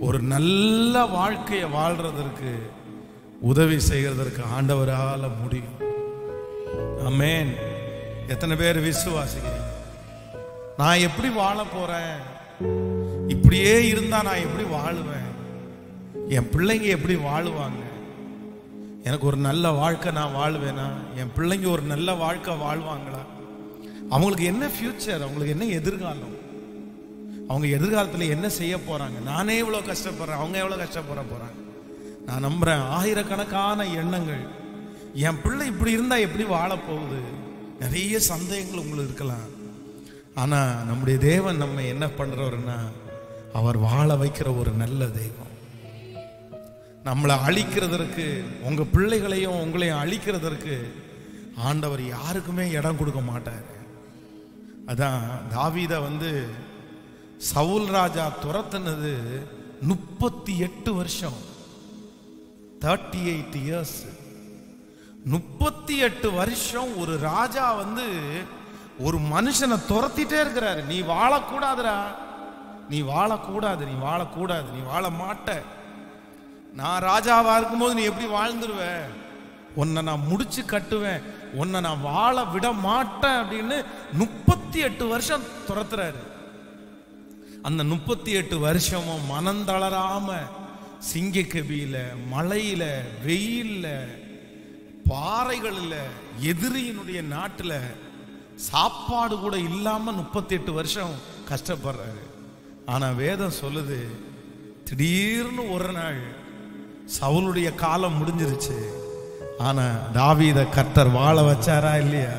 ஒரு நல்ல வாழ்க்கையை வாழ்றதற்கு உதவி செய்கிறதற்கு ஆண்டவரால முடியும் ஆமென் எத்தனை பேர் விசுவாசிக்கிறீங்க நான் எப்படி வாழ போறேன் இப்படியே இருந்தா நான் எப்படி வாழுவேன் என் பிள்ளைங்க எப்படி வாழுவாங்க எனக்கு ஒரு நல்ல வாழ்க்கை நான் வாழ்வேனா என் பிள்ளைங்க ஒரு நல்ல வாழ்க்கை வாழ்வாங்களா அவங்களுக்கு என்ன ஃபியூச்சர் அவங்களுக்கு என்ன எதிர்காலம் அவங்க எதிர்காலத்தில் என்ன செய்ய போறாங்க நானே இவ்வளோ கஷ்டப்படுறேன் அவங்க எவ்வளோ கஷ்டப்பட போறாங்க நான் நம்புறேன் ஆயிரக்கணக்கான எண்ணங்கள் என் பிள்ளை இப்படி இருந்தா எப்படி வாழ போகுது நிறைய சந்தேகங்கள் உங்களுக்கு இருக்கலாம் ஆனா நம்முடைய தேவன் நம்ம என்ன பண்றவர்னா அவர் வாழ வைக்கிற ஒரு நல்ல தெய்வம் நம்மளை அழிக்கிறதற்கு உங்க பிள்ளைகளையும் உங்களையும் அழிக்கிறதற்கு ஆண்டவர் யாருக்குமே இடம் கொடுக்க மாட்டார் அதான் தாவீத வந்து சவுல் ராஜா துரத்துனது முப்பத்தி எட்டு வருஷம் தேர்ட்டி எயிட் இயர்ஸ் முப்பத்தி எட்டு வருஷம் ஒரு ராஜா வந்து ஒரு மனுஷனை துரத்திட்டே இருக்கிறாரு நீ வாழக்கூடாதுடா நீ வாழக்கூடாது நீ வாழக்கூடாது நீ வாழ மாட்ட நான் ராஜாவா இருக்கும்போது நீ எப்படி வாழ்ந்துருவ உன்னை நான் முடிச்சு கட்டுவேன் உன்னை நான் வாழ விட மாட்டேன் அப்படின்னு முப்பத்தி எட்டு வருஷம் துரத்துறாரு அந்த முப்பத்தி எட்டு வருஷமும் மனம் தளராம சிங்கக்கபியில மழையில வெயில்ல பாறைகளில் எதிரியினுடைய நாட்டுல சாப்பாடு கூட இல்லாம முப்பத்தி எட்டு வருஷம் கஷ்டப்படுறாரு ஆனா வேதம் சொல்லுது திடீர்னு ஒரு நாள் சவுளுடைய காலம் முடிஞ்சிருச்சு ஆனா தாவீத கர்த்தர் வாழ வச்சாரா இல்லையா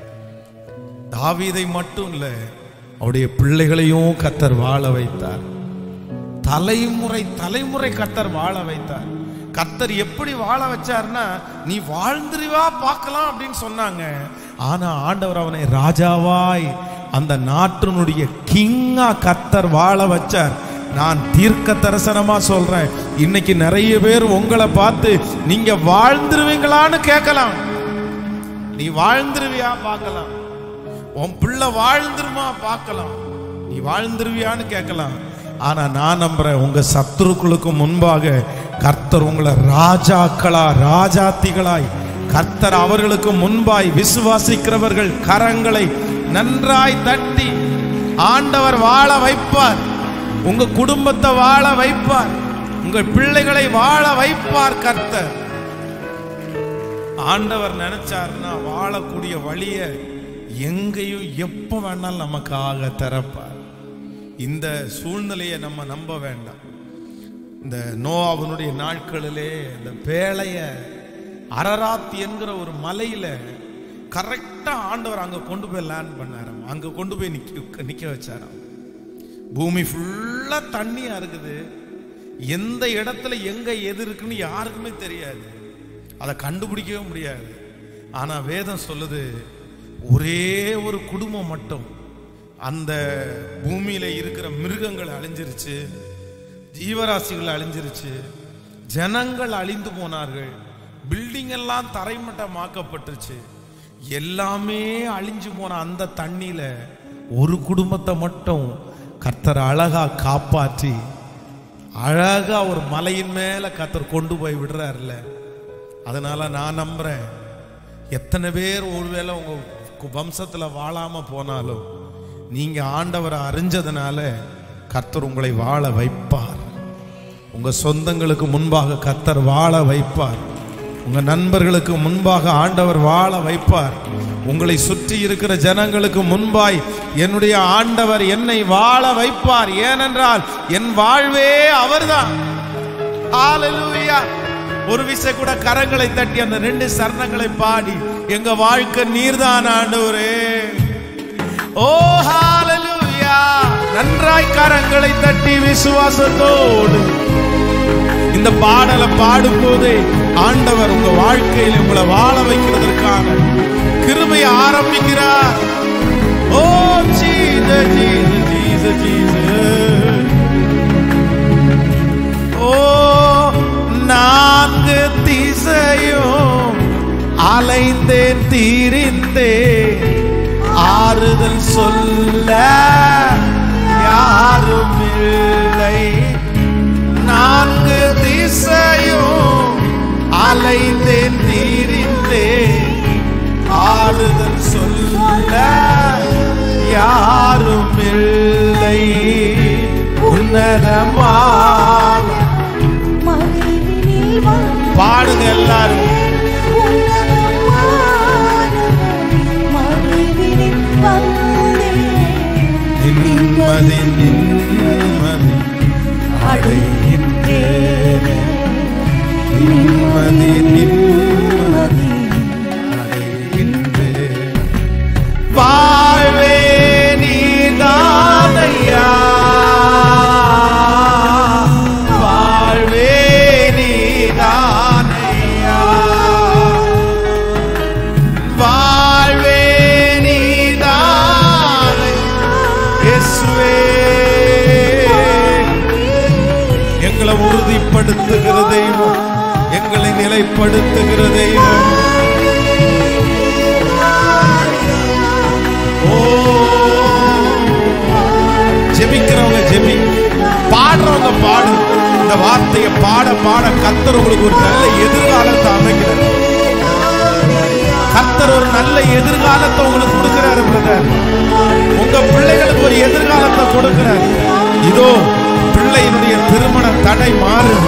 தாவீதை மட்டும் இல்ல அவருடைய பிள்ளைகளையும் கர்த்தர் வாழ வைத்தார் தலைமுறை தலைமுறை கர்த்தர் வாழ வைத்தார் கர்த்தர் எப்படி வாழ வச்சார்னா நீ வாழ்ந்துருவா பார்க்கலாம் அப்படின்னு சொன்னாங்க ஆனா ஆண்டவர் அவனை ராஜாவாய் அந்த நாட்டினுடைய கிங்கா கர்த்தர் வாழ வச்சார் நான் தீர்க்க தரிசனமா சொல்றேன் இன்னைக்கு நிறைய பேர் உங்களை பார்த்து நீங்க வாழ்ந்துருவீங்களான்னு கேட்கலாம் நீ வாழ்ந்துருவியா பார்க்கலாம் உன் பிள்ளை வாழ்ந்துருமா பார்க்கலாம் நீ வாழ்ந்துருவியான்னு கேட்கலாம் ஆனா நான் நம்புறேன் உங்க சத்துருக்களுக்கு முன்பாக கர்த்தர் உங்களை ராஜாக்களா ராஜாத்திகளாய் கர்த்தர் அவர்களுக்கு முன்பாய் விசுவாசிக்கிறவர்கள் கரங்களை நன்றாய் தட்டி ஆண்டவர் வாழ வைப்பார் உங்க குடும்பத்தை வாழ வைப்பார் உங்கள் பிள்ளைகளை வாழ வைப்பார் கர்த்தர் ஆண்டவர் நினைச்சாருன்னா வாழக்கூடிய வழிய எங்கேயும் எப்ப வேணாலும் நமக்காக திறப்பார் இந்த சூழ்நிலையை நம்ம நம்ப வேண்டாம் இந்த நோவாவினுடைய நாட்களிலே இந்த பேழைய அரராத் என்கிற ஒரு மலையில கரெக்டா ஆண்டவர் அங்க கொண்டு போய் லேண்ட் பண்ணாராம் அங்க கொண்டு போய் நிக்க நிக்க வச்சாராம் பூமி ஃபுல்லா தண்ணியா இருக்குது எந்த இடத்துல எங்க எது இருக்குன்னு யாருக்குமே தெரியாது அதை கண்டுபிடிக்கவே முடியாது ஆனா வேதம் சொல்லுது ஒரே ஒரு குடும்பம் மட்டும் அந்த பூமியில இருக்கிற மிருகங்கள் அழிஞ்சிருச்சு ஜீவராசிகள் அழிஞ்சிருச்சு ஜனங்கள் அழிந்து போனார்கள் பில்டிங் எல்லாம் தரைமட்டமாக்கப்பட்டுருச்சு எல்லாமே அழிஞ்சு போன அந்த தண்ணியில ஒரு குடும்பத்தை மட்டும் கர்த்தர் அழகா காப்பாற்றி அழகா ஒரு மலையின் மேல கர்த்தர் கொண்டு போய் விடுறாருல அதனால நான் நம்புறேன் எத்தனை பேர் ஒருவேளை உங்க கு- வம்சத்துல வாழாம போனாலும் நீங்க ஆண்டவரை அறிஞ்சதுனால கர்த்தர் உங்களை வாழ வைப்பார் உங்க சொந்தங்களுக்கு முன்பாக கர்த்தர் வாழ வைப்பார் உங்க நண்பர்களுக்கு முன்பாக ஆண்டவர் வாழ வைப்பார் உங்களை சுற்றி இருக்கிற ஜனங்களுக்கு முன்பாய் என்னுடைய ஆண்டவர் என்னை வாழ வைப்பார் ஏனென்றால் என் வாழ்வே அவர்தான் ஹalleluya ஒரு விசை கூட கரங்களை தட்டி அந்த ரெண்டு சரணங்களை பாடி எங்க வாழ்க்கை நீர்தான் ஆண்டவரே ஓ ஹalleluya நன்றாய் கரங்களை தட்டி விசுவாசத்தோடு இந்த பாடலை பாடும்போது ஆண்டவர் உங்க வாழ்க்கையில் உங்களை வாழ வைக்கிறதற்கான கிருபையை ஆரம்பிக்கிறார் ஓ ஜீச ஜீச ஜீச ஜீச ஓ நான்கு திசையும் அலைந்தேன் தீரிந்தேன் ஆறுதல் சொல்ல யாரும் இல்லை பாடுங்க எல்லாரும் நிம்மதி நிம்மதி அடைகின்றேன் நிம்மதி நிம்மதி அடைகின்றேன் வாழ்வே நீதானையா வாழ்வே நீதானையா வாழ்வே நீதானை இயேசுவே எங்களை உறுதிப்படுத்துகிற தெய்வம் எங்களை நிலைப்படுத்துகிற தெய்வம் ஓ ஜெபிக்கிறவங்க ஜெபி பாடுறவங்க பாடு இந்த வார்த்தையை பாட பாட கத்தர் உங்களுக்கு ஒரு நல்ல எதிர்காலத்தை அமைக்கிறார் கத்தர் ஒரு நல்ல எதிர்காலத்தை உங்களுக்கு கொடுக்கிறாரு பிரதர் உங்க பிள்ளைகளுக்கு ஒரு எதிர்காலத்தை கொடுக்கிறார் இதோ பிள்ளையினுடைய திருமண தடை மாறுது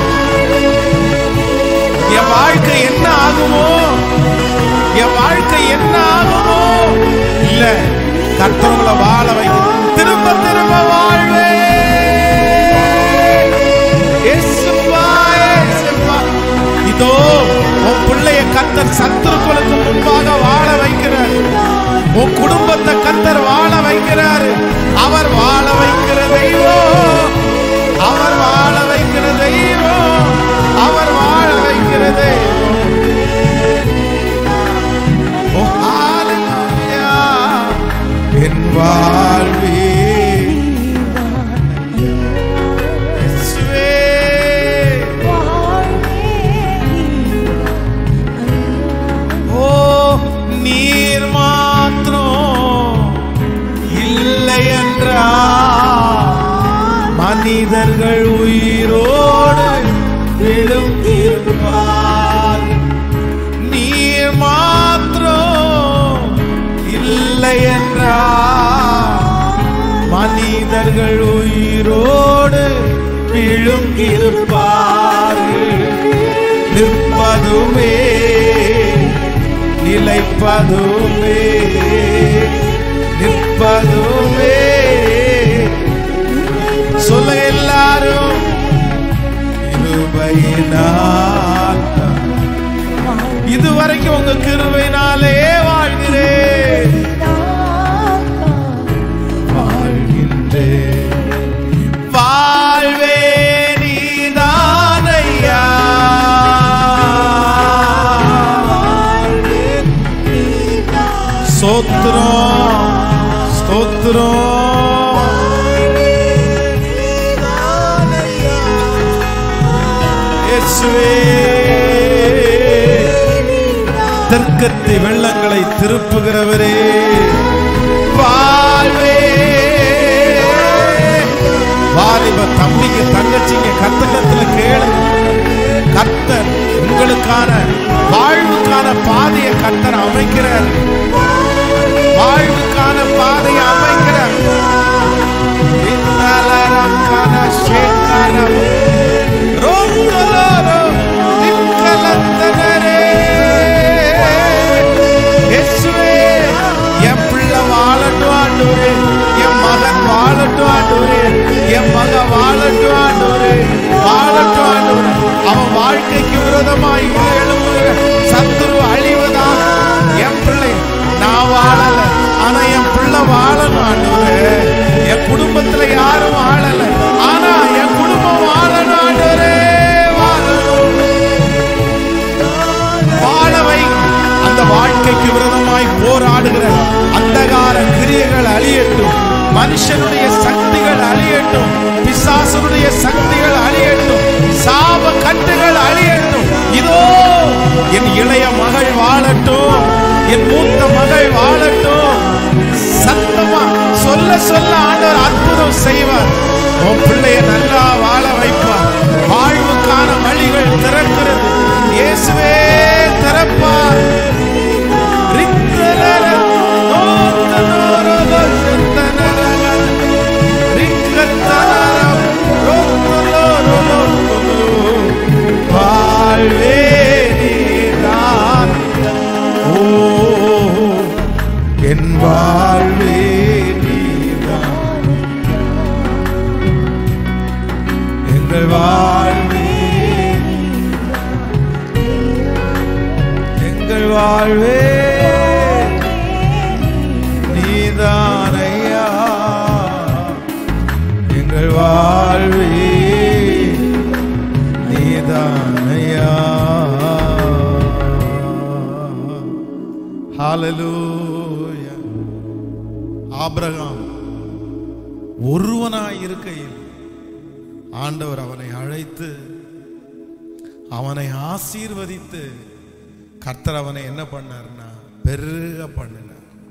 என் வாழ்க்கை என்ன ஆகுமோ என் வாழ்க்கை என்ன ஆகுமோ இல்ல கர்த்தவங்களை வாழ வைக்கும் திரும்ப திரும்ப வாழ்வே இயேசுவா, இயேசுவா. இதோ உன் பிள்ளைய கத்தர் சத்துருக்களுக்கு முன்பாக வாழ வைக்கிறார் உன் குடும்பத்தை கத்தர் வாழ வைக்கிறாரு அவர் வாழ வைக்கிற தெய்வம் அவர் வாழ வைக்கிற தெய்வம் அவர் வாழ வைக்கிற தெய்வம் ஓ ஹalleluya என் வாழ்வே இயேசுவே ஓ நீர் மாத்திரம் இல்லை என்றா மனிதர்கள் உயிரோடு விழுந்திருப்பார் நீர் மாத்திரம் இல்லை என்றா மனிதர்கள் உயிரோடு விழுங்கியிருப்பார்கள் நிற்பதுமே நிலைப்பதுமே நிற்பதுமே சொல்ல எல்லாரும் கிருபையினால் இதுவரைக்கும் உங்க கிருபையினாலே வாழ்கிறேன் வாழ்கின்றேன் வாழ்வே நீதானையா ஸ்தோத்திரம் ஸ்தோத்திரம் இயேசுவே தெற்கத்தி வெள்ளங்களை திருப்புகிறவரே வாழ்வே வாலிப தம்பிங்க தங்கச்சிங்க கத்தகத்துல கேளு கத்தர் உங்களுக்கான வாழ்வுக்கான பாதையை கத்தர் அமைக்கிறார் வாழ்வுக்கான பாதையை அமைக்கிறார் இன்னலரக்கன சேக்கரம் ரோங்கலரோ நிக்கலந்தனரே இயேசுவே என் பிள்ளை வாழட்டும் ஆண்டவரே என் மகன் வாழட்டும் ஆண்டவரே என் மக வாழட்டும் ஆண்டவரே வாழட்டும் ஆண்டவரே அவன் வாழ்க்கைக்கு விரோதமாய் எழும்புகிற சத்துரு அழிவதான் என் பிள்ளை நான் வாழல ஆனா என் பிள்ளை வாழணும் ஆண்டவரே என் குடும்பத்துல யாரும் வாழல ஆனா என் குடும்பம் வாழணும் ஆண்டவரே வாழணும் வாழவை அந்த வாழ்க்கைக்கு விரோதமாய் போராடுகிற அந்தகார கிரியைகள் அழியட்டும் மனுஷனுடைய சக்திகள் அழியட்டும் பிசாசனுடைய சக்திகள் அழியட்டும் சாப கட்டுகள் அழியட்டும் இதோ என் இளைய மகள் வாழட்டும் என் மூத்த மகள் வாழட்டும் சத்தமா சொல்ல சொல்ல ஆண்டவர் அற்புதம் செய்வார் உன் பிள்ளைய நல்லா வாழ வைப்பார் வாழ்வுக்கான வழிகள் திறக்கிறது இயேசுவே திறப்பார் ரிக்கலர நோத்தனோரோ செந்தனரக ரிக்கத்தனரம் ரோத்தனோரோ எங்கள் வாழ்வே எங்கள் வாழ்வே நீதானையா எங்கள் வாழ்வே நீதானையா ஹalleluya ஆபிரகாம் ஒருவனாய் இருக்கையில் ஆண்டவர் அவனை அழைத்து அவனை ஆசீர்வதித்து கர்த்தர் அவனை என்ன பண்ணார்னா பெருக பண்ணினார்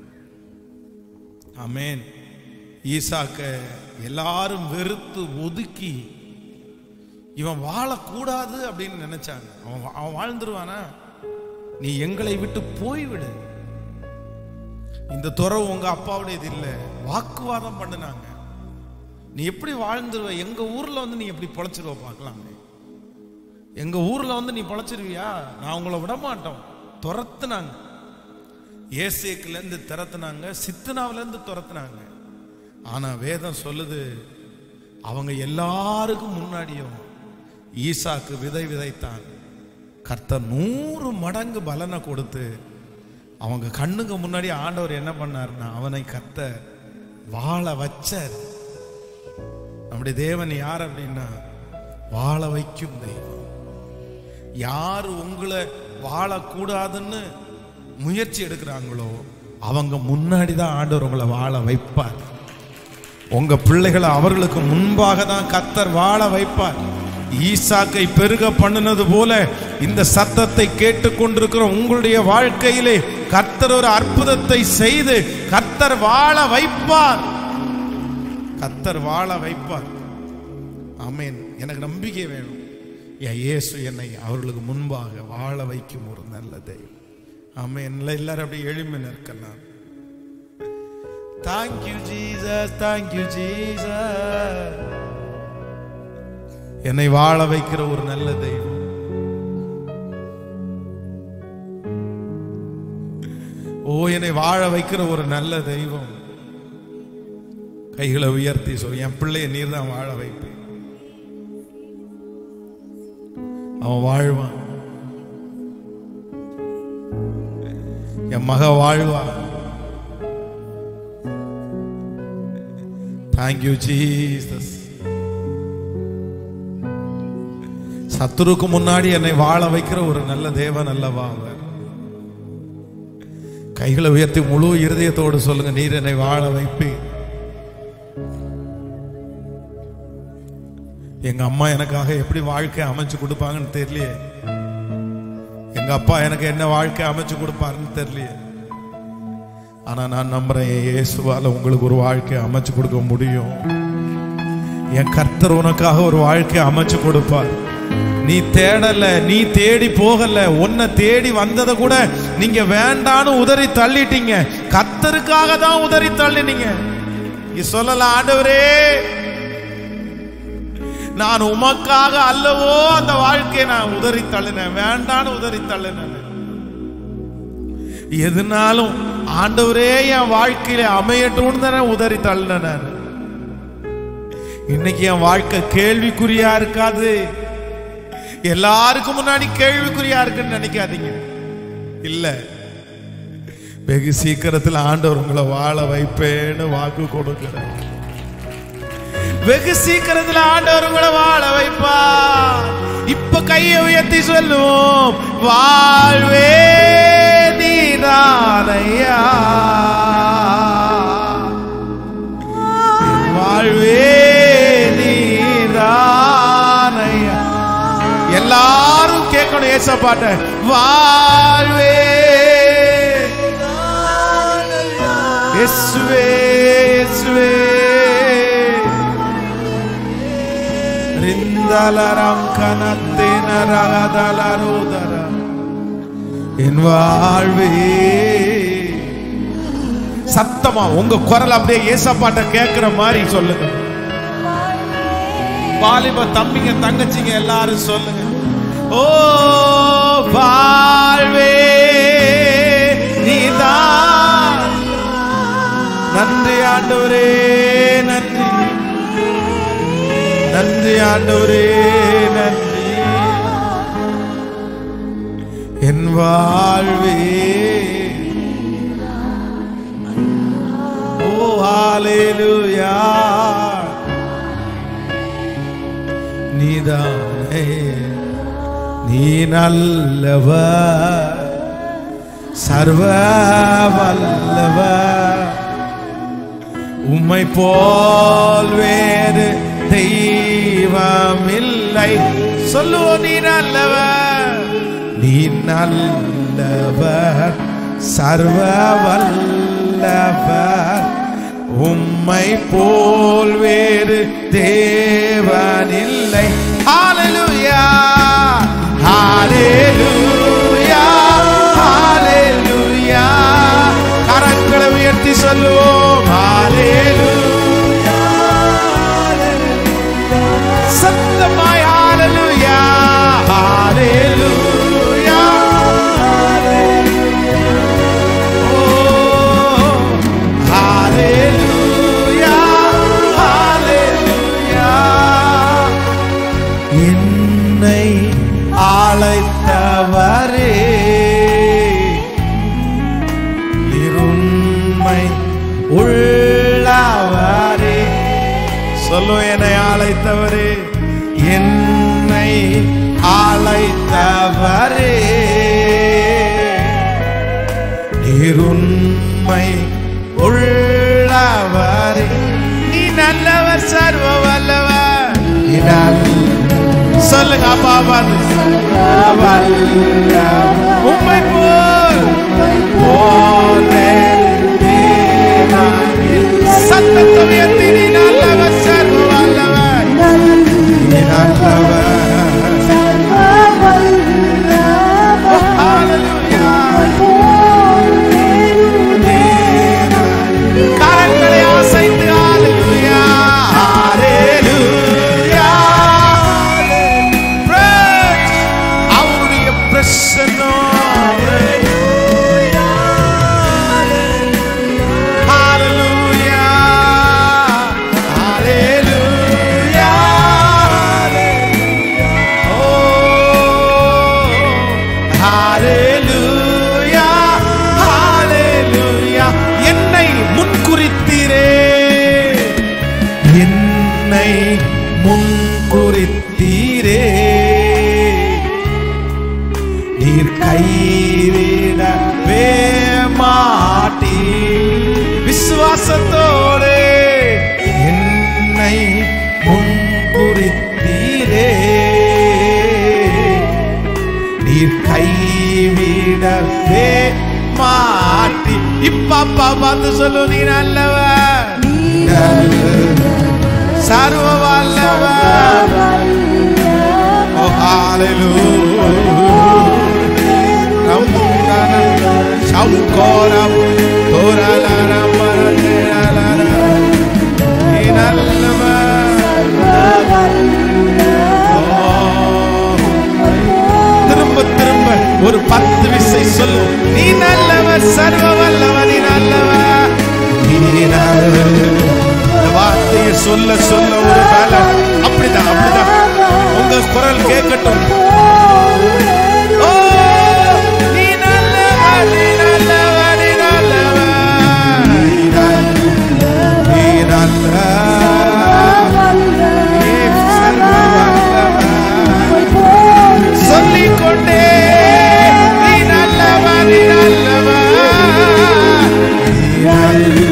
ஆமென் ஈசாக்க எல்லாரும் வெறுத்து ஒதுக்கி இவன் வாழக்கூடாது அப்படின்னு நினைச்சாங்க அவன் வா- அவன் வாழ்ந்துருவானா நீ எங்களை விட்டு போய்விடு இந்த துறவு உங்க அப்பாவுடையது இல்லை வாக்குவாதம் பண்ணினாங்க நீ எப்படி வாழ்ந்துருவ எங்க ஊர்ல வந்து நீ எப்படி பொழைச்சிருவ பார்க்கலாமே எங்க ஊர்ல வந்து நீ பொழைச்சிருவியா நான் உங்களை விட மாட்டோம் துரத்துனாங்க ஏசேக்குல இருந்து திறத்துனாங்க சித்தனாவில இருந்து துரத்துனாங்க ஆனா வேதம் சொல்லுது அவங்க எல்லாருக்கும் முன்னாடியும் ஈசாக்கு விதை விதைத்தான் கர்த்தர் நூறு மடங்கு பலனை கொடுத்து அவங்க கண்ணுக்கு முன்னாடி ஆண்டவர் என்ன பண்ணாருன்னா அவனை கத்த வாழ வச்சார் நம்முடைய தேவன் யார் அப்படின்னா வாழ வைக்கும் தெய்வம் யார் உங்களை வாழக்கூடாதுன்னு முயற்சி எடுக்கிறாங்களோ அவங்க முன்னாடி தான் ஆண்டவர் உங்களை வாழ வைப்பார் உங்க பிள்ளைகளை அவர்களுக்கு முன்பாக தான் கத்தர் வாழ வைப்பார் ஈசாக்கை பெருக பண்ணினது போல இந்த சத்தத்தை கேட்டுக்கொண்டிருக்கிற உங்களுடைய வாழ்க்கையிலே கர்த்தர் ஒரு அற்புதத்தை செய்து கர்த்தர் வாழ வைப்பார் கர்த்தர் வாழ வைப்பார் ஆமென் எனக்கு நம்பிக்கை வேணும் என் இயேசு என்னை அவர்களுக்கு முன்பாக வாழ வைக்கும் ஒரு நல்ல தெய்வம் ஆமென் எல்லாரும் அப்படியே எளிமை நிற்கலாம் தேங்க்யூ ஜீசஸ் தேங்க்யூ ஜீசஸ் என்னை வாழ வைக்கிற ஒரு நல்ல தெய்வம் ஓ என்னை வாழ வைக்கிற ஒரு நல்ல தெய்வம் கைகளை உயர்த்தி சொல் என் பிள்ளைய நீர் தான் வாழ வைப்பேன் அவன் வாழ்வான் என் மக வாழ்வா தேங்க்யூ ஜீசஸ் சத்துருக்கு முன்னாடி என்னை வாழ வைக்கிற ஒரு நல்ல தேவன் அல்லவா அவர் கைகளை உயர்த்தி முழு இருதயத்தோடு சொல்லுங்க நீர் என்னை வாழ வைப்பேன் எங்க அம்மா எனக்காக எப்படி வாழ்க்கை அமைச்சு கொடுப்பாங்கன்னு தெரியலையே எங்க அப்பா எனக்கு என்ன வாழ்க்கை அமைச்சு கொடுப்பாருன்னு தெரியலையே ஆனா நான் நம்புறேன் என் இயேசுவால உங்களுக்கு ஒரு வாழ்க்கை அமைச்சு கொடுக்க முடியும் என் கர்த்தர் உனக்காக ஒரு வாழ்க்கை அமைச்சு கொடுப்பார் நீ தேடல நீ தேடி போகல உன்னை தேடி வந்ததை கூட நீங்க வேண்டான்னு உதறி தள்ளிட்டீங்க கர்த்தருக்காக தான் உதறி தள்ளினீங்க நீ சொல்லல ஆண்டவரே நான் உமக்காக அல்லவோ அந்த வாழ்க்கையை நான் உதறி தள்ளினேன் வேண்டான்னு உதறி தள்ளினேன் எதுனாலும் ஆண்டவரே என் வாழ்க்கையில அமையட்டும்னு தானே உதறி தள்ளினேன் நான். இன்னைக்கு என் வாழ்க்கை கேள்விக்குறியா இருக்காது எல்லாருக்கும் முன்னாடி கேள்விக்குறியா இருக்குன்னு நினைக்காதீங்க இல்ல வெகு சீக்கிரத்தில் ஆண்டவர் உங்களை வாழ வைப்பேன்னு வாக்கு கொடுக்கிறார் வெகு சீக்கிரத்தில் ஆண்டவர் உங்களை வாழ வைப்பா இப்ப கையை உயர்த்தி சொல்லுவோம் வாழ்வே நீதானையா வாழ்வே நீதானையா எல்லாரும் கேட்கணும் ஏசப்பாட்ட வாழ்வே இயேசுவே இயேசுவே ரிந்தலரம் கனத்தின ரகதலருதர என் வாழ்வே சத்தமா உங்க குரல் அப்படியே ஏசப்பாட்ட கேட்கிற மாதிரி சொல்லுங்க வாலிப தம்பிங்க தங்கச்சிங்க எல்லாரும் சொல்லுங்க ஓ வாழ்வே நீதான் நன்றி ஆண்டவரே நன்றி நன்றி ஆண்டவரே நன்றி என் வாழ்வே ஓ ஹalleluya நீதானே நீ நல்லவர் சர்வ வல்லவர் உம்மை போல் வேறு தெய்வமில்லை சொல்லுவோம் நீ நல்லவர் நீ நல்லவர் சர்வ வல்லவர் உம்மை போல் வேறு தேவனில்லை ஹalleluya ஹalleluya ஹalleluya கரங்களை உயர்த்தி சொல்லுவோம் ஹalleluya சத்தமாய் ஹalleluya ஹalleluya ஓ ஹalleluya ஹalleluya என்னை அழைத்தவரே இருண்மை உள்ளவரே சொல்லு என்னை அழைத்தவரே என்னை அழைத்தவரே இருண்மை உள்ளவரே நீ நல்லவர் சர்வ வல்லவர் நீ நல்ல- சொல்லுங்க அப்பா பார்த்து உண்மை போல் போலே சத்தத்தை உயர்த்தி நீ நல்லவர் சர்வ வல்லவர் நீ நல்லவர் கரங்களை அசைத்து ஹalleluya ஹalleluya Praise அவருடைய பிரசன்னம் ஹalleluya ஹalleluya Oh ஹalleluya ஹalleluya என்னை முன்குறித்தீரே என்னை முன்குறித்தீரே நீர் கைவிடவே மாட்டீ விசுவாசத்தோடு என்னை முன்குறித்தீரே நீர் கைவிடவே மாட்டி இப்ப அப்பா பார்த்து சொல்லு நீ நல்லவர் சர்வ வல்லவர் ஓ ஹalleluya சவுகோரம் தோரலரம் மரதேலரம் நீ நல்லவர் ஓ திரும்ப திரும்ப ஒரு பத்து விசை சொல்லு நீ நல்லவர் சர்வ வல்லவர் நீ நல்லவர் நீ நல்லவர் இந்த வார்த்தையை சொல்ல சொல்ல ஒரு வேலை அப்படிதான் அப்படிதான் உங்க குரல் கேட்கட்டும் ஓ, நீ நல்லவர், நீ நல்லவர், நீ நல்லவர். நீ நல்லவர், நீ நல்லவர். நீ சர்வ வல்லவர். சொல்லிக்கொண்டே நீ நல்லவர் நீ நல்லவர் நீ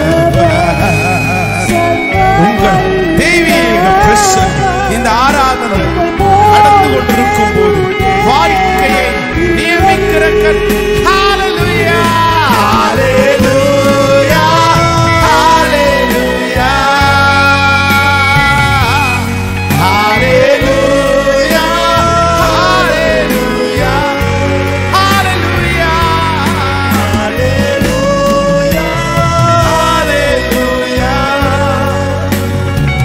நல்லவர். உங்கள் தெய்வீக பிரசன் இந்த ஆராதனை நடந்து கொண்டிருக்கும் போது வாழ்க்கையை நியமிக்கிற கண் Hallelujah, Hallelujah, Hallelujah. Hallelujah, Hallelujah, Hallelujah, Hallelujah, Hallelujah.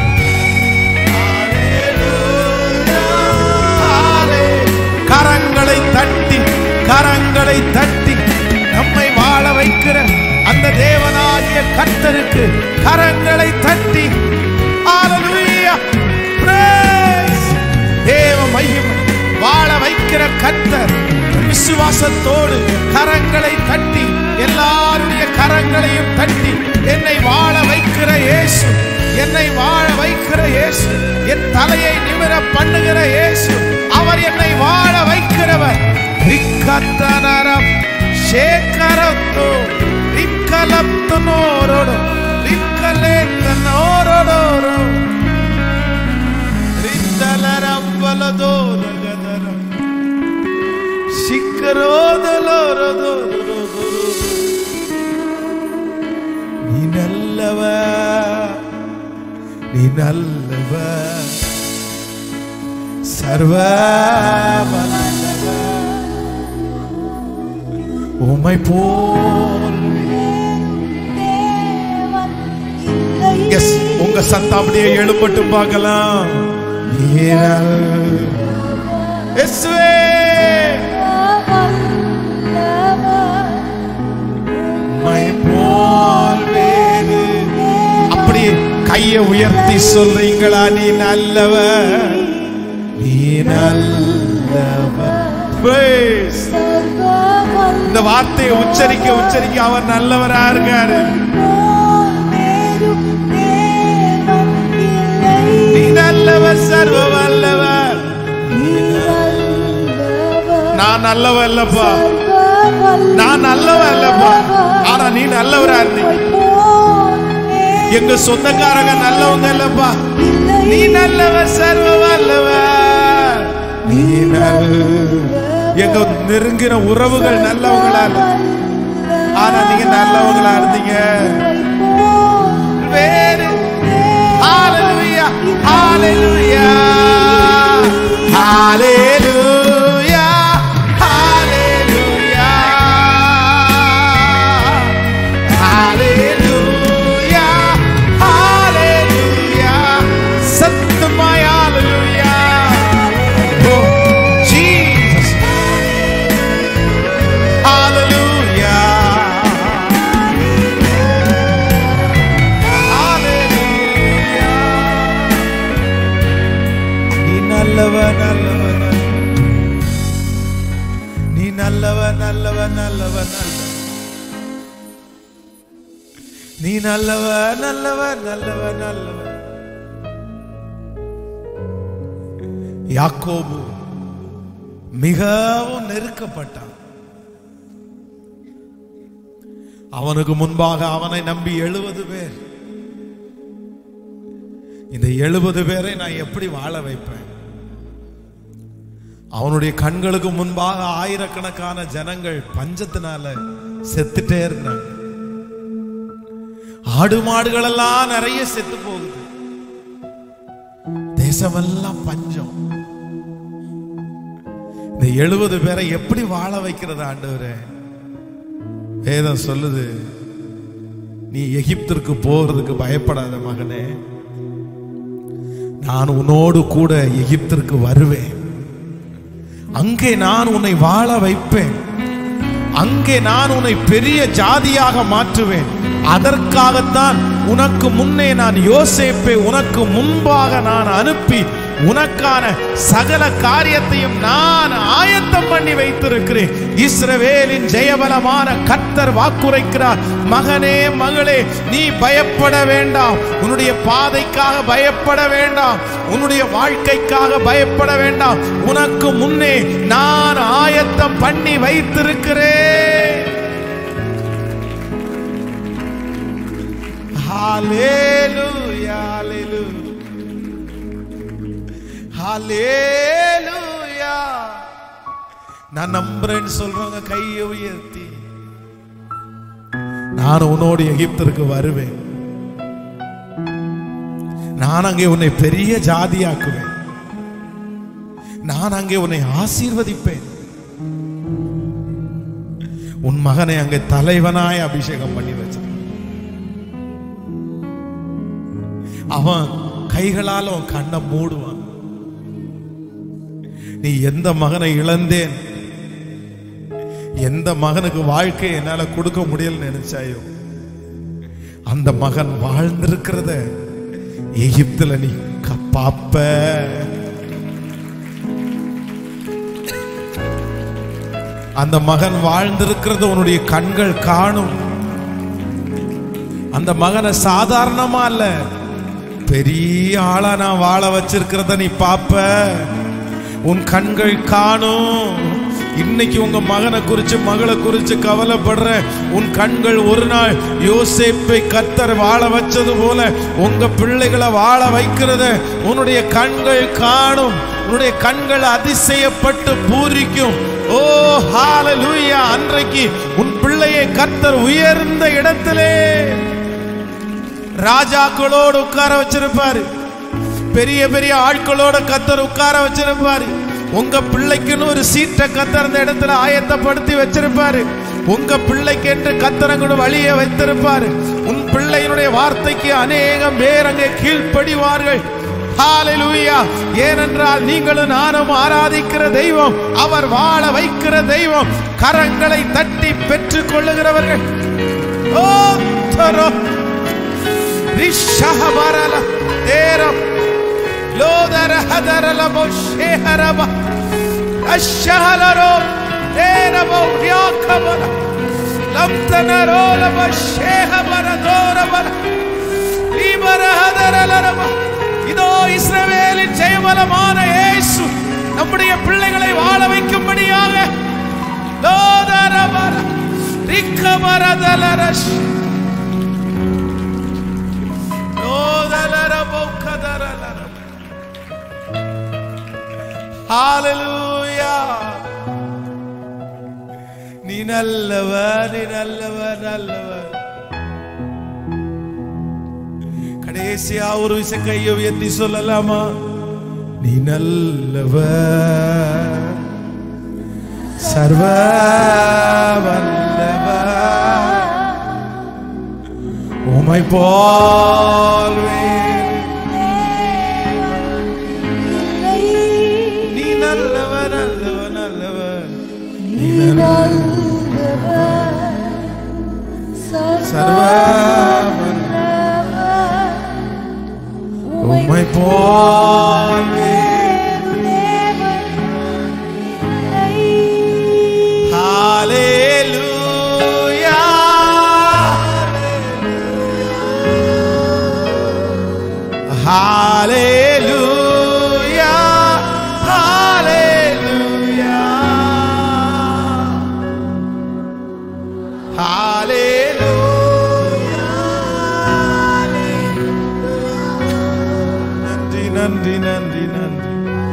கரங்களை தட்டி கரங்களை தட்டி நம்மை வாழ வைக்கிற அந்த தேவனாகிய கர்த்தருக்கு கரங்களை தட்டி Hallelujah. Praise விசுவாசத்தோடு கரங்களை தட்டி எல்லாருடைய கரங்களையும் தட்டி என்னை வாழ வைக்கிற இயேசு என்னை வாழ வைக்கிற இயேசு என் தலையை நிமிர பண்ணுகிற இயேசு அவர் என்னை வாழ வைக்கிறவர் ரிக்கத்தனரம் ಶೇಖರತ್ತು ರಿಕ್ಕಲತ್ತನೋರೊಡು ರಿಕ್ಕಲೇತನೋರೊಡೋರು ರಿದ್ದಲರಂಬಲದೋರಗದರ ಶಿಖರೋದಲೋರದೋರದೋರು ನೀನಲ್ಲವ ನೀನಲ್ಲವ ಸರ್ವ உமை போல் எஸ் உங்க சத்தம் அப்படியே எழுப்பட்டு பார்க்கலாம் இயேசுவே உம்மை போல் வேறு அப்படியே கையை உயர்த்தி சொல்றீங்களா நீ நல்லவ நீ நல்லவ Praise. இந்த வார்த்தையை உச்சரிக்க உச்சரிக்க அவர் நல்லவரா இருக்காரு நீ நல்லவர் சர்வ வல்லவர் நான் நல்லவ இல்லப்பா நான் நல்லவ இல்லப்பா ஆனா நீ நல்லவரா இருந்தீங்க எங்க சொந்தக்காரங்க நல்லவங்க இல்லப்பா நீ நல்லவர் சர்வ வல்லவர் நீ நல்ல எங்க நெருங்கின உறவுகள் நல்லவங்களா இல்ல ஆனா நீங்க நல்லவங்களா இருந்தீங்க வேறு ஹalleluya ஹalleluya ஹalleluya ஹalleluya ஹalleluya ஹalleluya சத்தமாய் ஹalleluya Oh, Jesus. Hallelujah. Hallelujah. நீ நல்லவ நல்லவ நல்லவ. நீ நல்லவ நல்லவ நல்லவ நல்லவ நீ நல்லவ நல்லவ நல்லவ நல்லவ யாக்கோபு மிகவும் நெருக்கப்பட்டான் அவனுக்கு முன்பாக அவனை நம்பி எழுபது பேர் இந்த எழுபது பேரை நான் எப்படி வாழ வைப்பேன் அவனுடைய கண்களுக்கு முன்பாக ஆயிரக்கணக்கான ஜனங்கள் பஞ்சத்தினால செத்துட்டே இருந்தாங்க ஆடு மாடுகள் எல்லாம் நிறைய செத்து போகுது தேசமெல்லாம் பஞ்சம் இந்த எழுபது பேரை எப்படி வாழ வைக்கிறது ஆண்டவரே வேதம் சொல்லுது நீ எகிப்திற்கு போறதுக்கு பயப்படாத மகனே நான் உன்னோடு கூட எகிப்திற்கு வருவேன் அங்கே நான் உன்னை வாழ வைப்பேன் அங்கே நான் உன்னை பெரிய ஜாதியாக மாற்றுவேன் அதற்காகத்தான் உனக்கு முன்னே நான் யோசேப்பை உனக்கு முன்பாக நான் அனுப்பி உனக்கான சகல காரியத்தையும் நான் ஆயத்தம் பண்ணி வைத்திருக்கிறேன் இஸ்ரவேலின் ஜெயபலமான கர்த்தர் வாக்குரைக்கிறார் மகனே மகளே நீ பயப்பட வேண்டாம் உன்னுடைய பாதைக்காக பயப்பட வேண்டாம் உன்னுடைய வாழ்க்கைக்காக பயப்பட வேண்டாம் உனக்கு முன்னே நான் ஆயத்தம் பண்ணி வைத்திருக்கிறேன் Hallelujah, hallelujah. Hallelujah. நான் நம்புறேன்னு சொல்றவங்க கையை உயர்த்தி நான் உன்னோடு எகிப்திற்கு வருவேன் நான் அங்கே உன்னை பெரிய ஜாதியாக்குவேன் நான் அங்கே உன்னை ஆசீர்வதிப்பேன் உன் மகனை அங்கே தலைவனாய் அபிஷேகம் பண்ணி வச்சிருக்கேன் அவன் கைகளால் அவன் கண்ணை மூடுவான் நீ எந்த மகனை இழந்தேன் எந்த மகனுக்கு வாழ்க்கை என்னால கொடுக்க முடியலன்னு நினைச்சாயோ அந்த மகன் வாழ்ந்திருக்கிறத எகிப்துல நீ க- பாப்ப அந்த மகன் வாழ்ந்திருக்கிறது உன்னுடைய கண்கள் காணும் அந்த மகனை சாதாரணமா இல்ல பெரிய ஆளா நான் வாழ வச்சிருக்கிறத நீ பாப்ப உன் கண்கள் காணும் இன்னைக்கு உங்க மகனை குறிச்சு மகளை குறிச்சு கவலைப்படுற உன் கண்கள் ஒரு நாள் யோசேப்பை கத்தர் வாழ வச்சது போல உங்க பிள்ளைகளை வாழ வைக்கிறத உன்னுடைய கண்கள் காணும் உன்னுடைய கண்கள் அதிசயப்பட்டு பூரிக்கும் ஓ ஹalleluya அன்றைக்கு உன் பிள்ளையை கத்தர் உயர்ந்த இடத்திலே ராஜாக்களோடு உட்கார வச்சிருப்பாரு பெரிய பெரிய ஆட்களோட கத்தர் உட்கார வச்சிருப்பாரு உங்க பிள்ளைக்குன்னு ஒரு சீட்டை கத்தர் அந்த இடத்துல ஆயத்தப்படுத்தி வச்சிருப்பாரு உங்க பிள்ளைக்கு என்று கத்தரங்கூட வழியை வைத்திருப்பாரு உன் பிள்ளையினுடைய வார்த்தைக்கு அநேகம் பேர் அங்கே கீழ்ப்படிவார்கள் ஹalleluya ஏனென்றால் நீங்களும் நானும் ஆராதிக்கிற தெய்வம் அவர் வாழ வைக்கிற தெய்வம் கரங்களை தட்டி பெற்றுக் கொள்ளுகிறவர்கள் ஓ தரோ ரிஷஹபரல தேரம் லோதர ஹதரல மோஷேஹரப அஷ்ஷஹலரோ தேரபோ ரியாக்கபர லம் தனரோ லமஷேஹபர தோரபர லீபர ஹதரலரப இதோ இஸ்ரவேலின் ஜெயபலமான இயேசு நம்முடைய பிள்ளைகளை வாழ வைக்கும்படியாக லோதரபர ரிக்கபரதலரஷ் நீ நல்லவர் நீ நல்லவர் நல்லவர் கடைசியா ஒரு விஷயம் கையை உயர்த்தி சொல்லலாமா நீ நல்லவர் சர்வ வல்லவர் உமை போல் நீ நல்லவர் நல்லவர் நல்லவர் நீ சர்வ உமை போல் Hallelujah. Hallelujah. Hallelujah. நன்றி நன்றி நன்றி நன்றி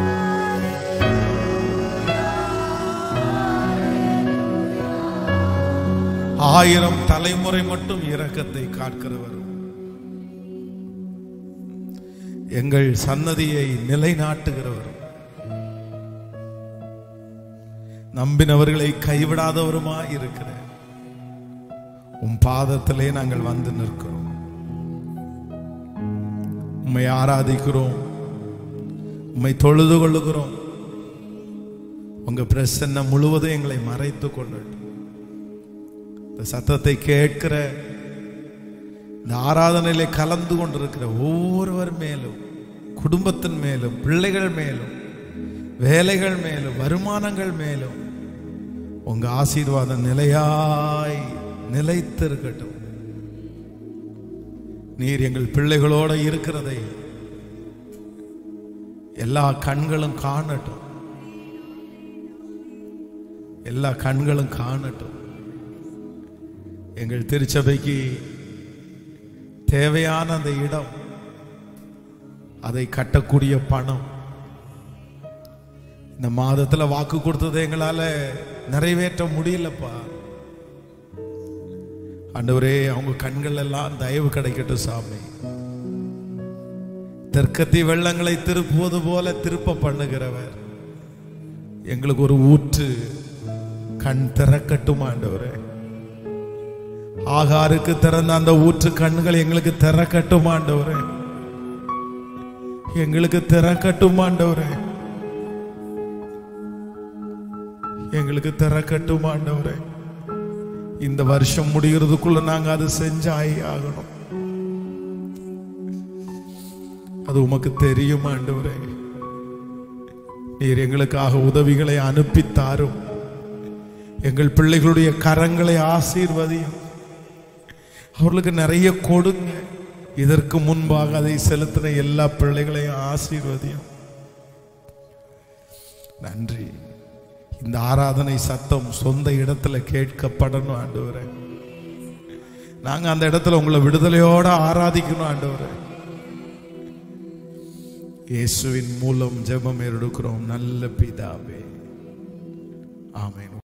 ஆயிரம் தலைமுறை மட்டும் இரக்கத்தை காக்கிறவர் எங்கள் சன்னதியை நிலைநாட்டுகிறவர் நம்பினவர்களை கைவிடாதவருமா இருக்கிற உம் பாதத்திலே நாங்கள் வந்து நிற்கிறோம் உம்மை ஆராதிக்கிறோம் உம்மை தொழுது கொள்ளுகிறோம் உங்க பிரசன்னம் முழுவதும் எங்களை மறைத்து கொள்ளட்டும் இந்த சத்தத்தை கேட்கிற இந்த ஆராதனையிலே கலந்து கொண்டிருக்கிற ஒவ்வொருவர் மேலும் குடும்பத்தின் மேலும் பிள்ளைகள் மேலும் வேலைகள் மேலும் வருமானங்கள் மேலும் உங்க ஆசீர்வாதம் நிலையாய் நிலைத்திருக்கட்டும் நீர் எங்கள் பிள்ளைகளோட இருக்கிறதை எல்லா கண்களும் காணட்டும் எல்லா கண்களும் காணட்டும் எங்கள் திருச்சபைக்கு தேவையான அந்த இடம் அதை கட்டக்கூடிய பணம் இந்த மாதத்துல வாக்கு கொடுத்ததை எங்களால நிறைவேற்ற முடியலப்பா ஆண்டவரே அவங்க கண்கள் எல்லாம் தயவு கிடைக்கட்டும் சாமி தெற்கத்தி வெள்ளங்களை திருப்புவது போல திருப்ப பண்ணுகிறவர் எங்களுக்கு ஒரு ஊற்று கண் திறக்கட்டும் ஆண்டவரே ஆகாருக்கு திறந்த அந்த ஊற்று கண்கள் எங்களுக்கு திறக்கட்டும் ஆண்டவரே எங்களுக்கு திறக்கட்டும் ஆண்டவரே எங்களுக்கு திறக்கட்டும் ஆண்டவரே இந்த வருஷம் முடிகிறதுக்குள்ள நாங்க அது செஞ்சாய் ஆகணும் அது உமக்கு தெரியும் ஆண்டவரே நீர் எங்களுக்காக உதவிகளை அனுப்பி தாரும் எங்கள் பிள்ளைகளுடைய கரங்களை ஆசீர்வதியும் அவர்களுக்கு நிறைய கொடுங்க இதற்கு முன்பாக அதை செலுத்தின எல்லா பிள்ளைகளையும் ஆசீர்வதியும் நன்றி இந்த ஆராதனை சத்தம் சொந்த இடத்துல கேட்கப்படணும் ஆண்டவரே நாங்க அந்த இடத்துல உங்களை விடுதலையோட ஆராதிக்கணும் ஆண்டவரே இயேசுவின் மூலம் ஜெபம் எடுக்கிறோம் நல்ல பிதாவே ஆமென்